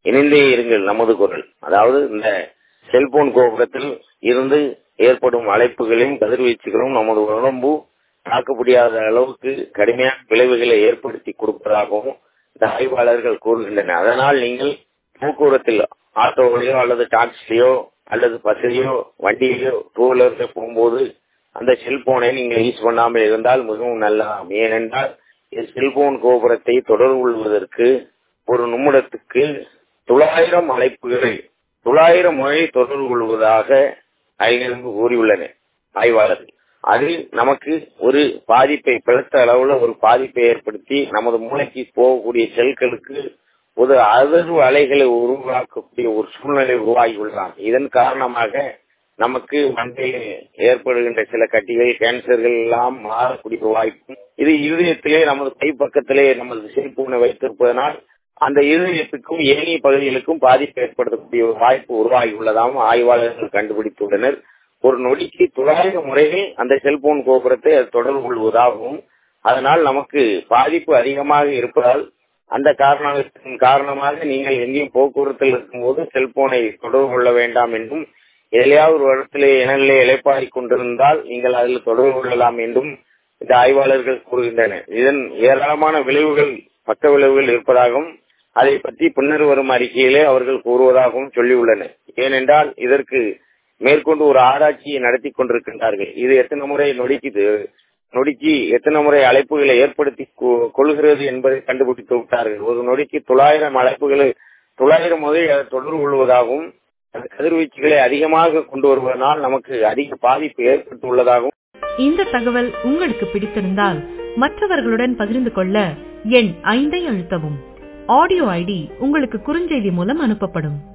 இணைந்தே இருங்கள் நமது குரல் அதாவது இந்த செல்போன் கோபுரத்தில் இருந்து ஏற்படும் அழைப்புகளையும் கதிர்வீச்சுகளும் நமது உடம்பு தாக்க முடியாத அளவுக்கு கடுமையான விளைவுகளை ஏற்படுத்தி கொடுப்பதாகவும் இந்த ஆய்வாளர்கள் கூறுகின்றனர் அதனால் நீங்கள் போக்குவரத்தில் ஆட்டோவிலையோ அல்லது டாக்ஸிலையோ அல்லது பஸ்ஸிலையோ வண்டியிலோ டூ வீலர்ல போகும்போது அந்த செல்போனை நீங்கள் யூஸ் பண்ணாமல் இருந்தால் மிகவும் நல்லா ஏனென்றால் செல்போன் கோபுரத்தை தொடர்பு கொள்வதற்கு ஒரு நிமிடத்துக்கு தொள்ளாயிரம் அழைப்புகளை தொள்ளாயிரம் முறை தொடர்பு கொள்வதாக அறிஞர்கள் கூறியுள்ளனர் ஆய்வாளர்கள் அது நமக்கு ஒரு பாதிப்பை பிளத்த அளவுல ஒரு பாதிப்பை ஏற்படுத்தி நமது மூளைக்கு போகக்கூடிய செல்களுக்கு ஒரு அதிர்வு அலைகளை உருவாக்கக்கூடிய ஒரு சூழ்நிலை உருவாகியுள்ளதாம் இதன் காரணமாக நமக்கு மண்டையில் ஏற்படுகின்ற சில கட்டிகள் கேன்சர்கள் எல்லாம் மாறக்கூடிய வாய்ப்பும் இது இருதயத்திலே நமது கை பக்கத்திலே நமது செல்போனை வைத்திருப்பதனால் அந்த இருதயத்துக்கும் ஏனைய பகுதிகளுக்கும் பாதிப்பு ஏற்படுத்தக்கூடிய ஒரு வாய்ப்பு உருவாகி உள்ளதாகவும் ஆய்வாளர்கள் கண்டுபிடித்துள்ளனர் ஒரு நொடிக்கு தொள்ளாயிரம் முறைகள் அந்த செல்போன் கோபுரத்தை அது தொடர்பு கொள்வதாகவும் அதனால் நமக்கு பாதிப்பு அதிகமாக இருப்பதால் அந்த காரணத்தின் காரணமாக நீங்கள் எங்கேயும் போக்குவரத்தில் இருக்கும்போது செல்போனை தொடர்பு கொள்ள வேண்டாம் என்றும் எதையாவது ஒரு இடத்திலே இனநிலை இழைப்பாடி கொண்டிருந்தால் நீங்கள் அதில் தொடர்பு கொள்ளலாம் என்றும் இந்த ஆய்வாளர்கள் கூறுகின்றனர் இதன் ஏராளமான விளைவுகள் பக்க விளைவுகள் இருப்பதாகவும் அதை பற்றி பின்னர் வரும் அறிக்கையிலே அவர்கள் கூறுவதாகவும் சொல்லியுள்ளனர் ஏனென்றால் இதற்கு மேற்கொண்டு ஒரு ஆராய்ச்சியை நடத்தி கொண்டிருக்கின்றார்கள் இது எத்தனை முறை நொடிக்குது நொடிக்கு எத்தனை முறை அழைப்புகளை ஏற்படுத்தி கொள்கிறது என்பதை கண்டுபிடித்து விட்டார்கள் ஒரு நொடிக்கு தொள்ளாயிரம் அழைப்புகளை தொள்ளாயிரம் முறை தொடர்பு கொள்வதாகவும் அந்த கதிர்வீச்சுகளை அதிகமாக கொண்டு வருவதனால் நமக்கு அதிக பாதிப்பு ஏற்பட்டுள்ளதாகவும் இந்த தகவல் உங்களுக்கு பிடித்திருந்தால் மற்றவர்களுடன் பகிர்ந்து கொள்ள எண் ஐந்தை அழுத்தவும் ஆடியோ ஐடி உங்களுக்கு குறுஞ்செய்தி மூலம் அனுப்பப்படும்